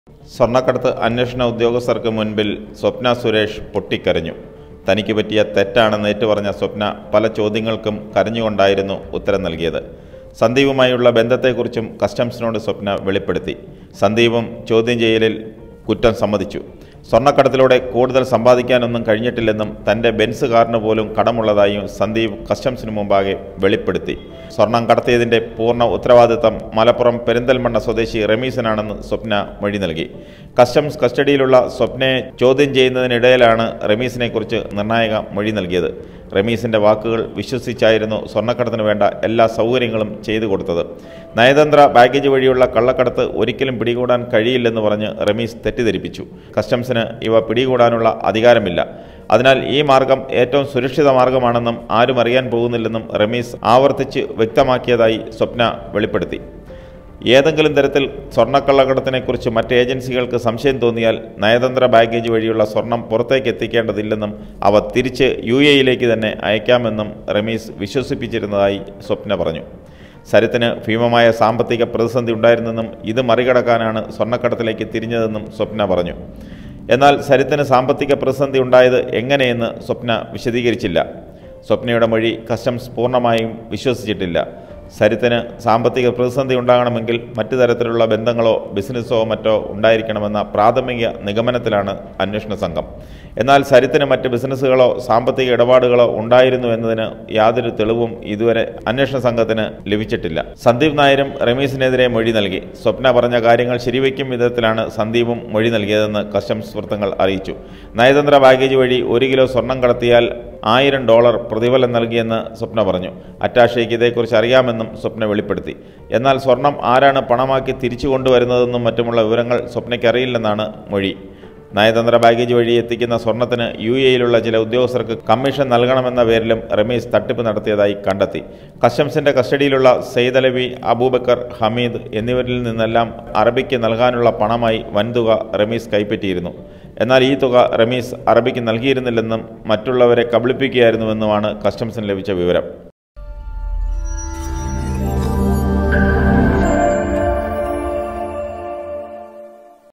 സ്വർണ്ണക്കടത്ത് അന്വേഷണ ഉദ്യോഗസ്ഥർക്ക് മുൻപിൽ സ്വപ്ന സുരേഷ് പൊട്ടിക്കരഞ്ഞു തനിക്ക് പറ്റിയ തെറ്റാണെന്ന് ഏറ്റുപറഞ്ഞ സ്വപ്ന പല ചോദ്യങ്ങൾക്കും കരഞ്ഞുകൊണ്ടായിരുന്നു ഉത്തരം നൽകിയത് സന്ദീപുമായുള്ള ബന്ധത്തെക്കുറിച്ചും കസ്റ്റംസിനോട് സ്വപ്ന വെളിപ്പെടുത്തി സന്ദീപും ചോദ്യം ചെയ്യലിൽ കുറ്റം സമ്മതിച്ചു സ്വർണ്ണക്കടത്തിലൂടെ കൂടുതൽ സമ്പാദിക്കാനൊന്നും കഴിഞ്ഞിട്ടില്ലെന്നും തൻ്റെ ബെൻസ് കാറിന് പോലും കടമുള്ളതായും സന്ദീപ് കസ്റ്റംസിന് മുമ്പാകെ വെളിപ്പെടുത്തി സ്വർണം കടത്തിയതിൻ്റെ പൂർണ്ണ ഉത്തരവാദിത്തം മലപ്പുറം പെരിന്തൽമണ്ണ സ്വദേശി റമീസിനാണെന്ന് സ്വപ്ന മൊഴി നൽകി കസ്റ്റംസ് കസ്റ്റഡിയിലുള്ള സ്വപ്നയെ ചോദ്യം ചെയ്യുന്നതിനിടയിലാണ് റമീസിനെക്കുറിച്ച് നിർണായക മൊഴി നൽകിയത് റമീസിൻ്റെ വാക്കുകൾ വിശ്വസിച്ചായിരുന്നു സ്വർണ്ണക്കടത്തിന് വേണ്ട എല്ലാ സൗകര്യങ്ങളും ചെയ്തു കൊടുത്തത് നയതന്ത്ര ബാഗേജ് വഴിയുള്ള കള്ളക്കടത്ത് ഒരിക്കലും പിടികൂടാൻ കഴിയില്ലെന്ന് പറഞ്ഞ് റമീസ് തെറ്റിദ്ധരിപ്പിച്ചു കസ്റ്റംസിന് ഇവ പിടികൂടാനുള്ള അധികാരമില്ല അതിനാൽ ഈ മാർഗം ഏറ്റവും സുരക്ഷിത മാർഗമാണെന്നും ആരും അറിയാൻ പോകുന്നില്ലെന്നും റമീസ് ആവർത്തിച്ച് വ്യക്തമാക്കിയതായി സ്വപ്ന വെളിപ്പെടുത്തി ഏതെങ്കിലും തരത്തിൽ സ്വർണ്ണക്കള്ളക്കടത്തിനെക്കുറിച്ച് മറ്റ് ഏജൻസികൾക്ക് സംശയം തോന്നിയാൽ നയതന്ത്ര ബാഗേജ് വഴിയുള്ള സ്വർണം പുറത്തേക്ക് എത്തിക്കേണ്ടതില്ലെന്നും അവ തിരിച്ച് യു എയിലേക്ക് തന്നെ അയക്കാമെന്നും റമീസ് വിശ്വസിപ്പിച്ചിരുന്നതായി സ്വപ്ന പറഞ്ഞു സരിത്തിന് ഭീമമായ സാമ്പത്തിക പ്രതിസന്ധി ഉണ്ടായിരുന്നെന്നും ഇത് മറികടക്കാനാണ് സ്വർണ്ണക്കടത്തിലേക്ക് തിരിഞ്ഞതെന്നും സ്വപ്ന പറഞ്ഞു എന്നാൽ സരിത്തിന് സാമ്പത്തിക പ്രതിസന്ധി ഉണ്ടായത് എങ്ങനെയെന്ന് സ്വപ്ന വിശദീകരിച്ചില്ല സ്വപ്നയുടെ മൊഴി കസ്റ്റംസ് പൂർണ്ണമായും വിശ്വസിച്ചിട്ടില്ല സരിത്തിന് സാമ്പത്തിക പ്രതിസന്ധി ഉണ്ടാകണമെങ്കിൽ മറ്റു തരത്തിലുള്ള ബന്ധങ്ങളോ ബിസിനസ്സോ മറ്റോ ഉണ്ടായിരിക്കണമെന്ന പ്രാഥമിക നിഗമനത്തിലാണ് അന്വേഷണ സംഘം എന്നാൽ സരിത്തിന് മറ്റ് ബിസിനസ്സുകളോ സാമ്പത്തിക ഇടപാടുകളോ ഉണ്ടായിരുന്നു എന്നതിന് യാതൊരു തെളിവും ഇതുവരെ അന്വേഷണ സംഘത്തിന് ലഭിച്ചിട്ടില്ല സന്ദീപ് നായരും റമീസിനെതിരെ മൊഴി നൽകി സ്വപ്ന പറഞ്ഞ കാര്യങ്ങൾ ശരിവയ്ക്കും വിധത്തിലാണ് സന്ദീപും മൊഴി നൽകിയതെന്ന് കസ്റ്റംസ് വൃത്തങ്ങൾ അറിയിച്ചു നയതന്ത്ര ബാഗേജ് വഴി ഒരു കിലോ സ്വർണം കടത്തിയാൽ ആയിരം ഡോളർ പ്രതിഫലം നൽകിയെന്ന് സ്വപ്ന പറഞ്ഞു അറ്റാഷയ്ക്ക് ഇതേക്കുറിച്ച് അറിയാമെന്നും സ്വപ്ന വെളിപ്പെടുത്തി എന്നാൽ സ്വർണം ആരാണ് പണമാക്കി തിരിച്ചു കൊണ്ടുവരുന്നതെന്നും മറ്റുമുള്ള വിവരങ്ങൾ സ്വപ്നയ്ക്ക് അറിയില്ലെന്നാണ് മൊഴി നയതന്ത്ര ബാഗേജ് വഴി എത്തിക്കുന്ന സ്വർണത്തിന് യു എയിലുള്ള ചില ഉദ്യോഗസ്ഥർക്ക് കമ്മീഷൻ നൽകണമെന്ന പേരിലും റമീസ് തട്ടിപ്പ് നടത്തിയതായി കണ്ടെത്തി കസ്റ്റംസിന്റെ കസ്റ്റഡിയിലുള്ള സെയ്ദലവി അബൂബക്കർ ഹമീദ് എന്നിവരിൽ നിന്നെല്ലാം അറബിക്ക് നൽകാനുള്ള പണമായി വൻതുക റമീസ് കൈപ്പറ്റിയിരുന്നു എന്നാൽ ഈ തുക റമീസ് അറബിക്ക് നൽകിയിരുന്നില്ലെന്നും മറ്റുള്ളവരെ കബളിപ്പിക്കുകയായിരുന്നുവെന്നുമാണ് കസ്റ്റംസിന് ലഭിച്ച വിവരം